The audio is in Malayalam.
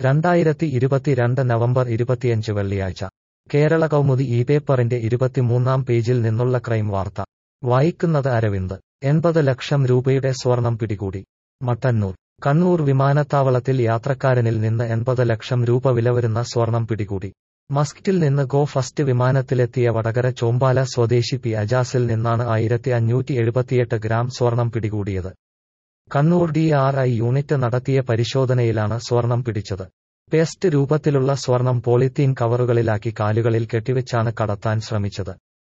രണ്ടായിരത്തി ഇരുപത്തിരണ്ട് നവംബർ ഇരുപത്തിയഞ്ച് വെള്ളിയാഴ്ച കേരള കൗമുദി ഈ പേപ്പറിന്റെ ഇരുപത്തിമൂന്നാം പേജിൽ നിന്നുള്ള ക്രൈം വാർത്ത വായിക്കുന്നത് അരവിന്ദ് എൺപത് ലക്ഷം രൂപയുടെ സ്വർണം പിടികൂടി മട്ടന്നൂർ കണ്ണൂർ വിമാനത്താവളത്തിൽ യാത്രക്കാരനിൽ നിന്ന് എൺപത് ലക്ഷം രൂപ വില വരുന്ന സ്വർണം പിടികൂടി മസ്കറ്റിൽ നിന്ന് ഗോ ഫസ്റ്റ് വിമാനത്തിലെത്തിയ വടകര ചോമ്പാല സ്വദേശി പി അജാസിൽ നിന്നാണ് ആയിരത്തി അഞ്ഞൂറ്റി എഴുപത്തിയെട്ട് ഗ്രാം സ്വർണം പിടികൂടിയത് Kannur D R I unit നടത്തിയ പരിശോധനയിലാണ് സ്വർണം പിടിച്ചത് പേസ്റ്റ് രൂപത്തിലുള്ള സ്വർണം പോളിത്തീൻ കവറുകളിലാക്കി കാലുകളിൽ കെട്ടിവെച്ചാണ് കടത്താൻ ശ്രമിച്ചത്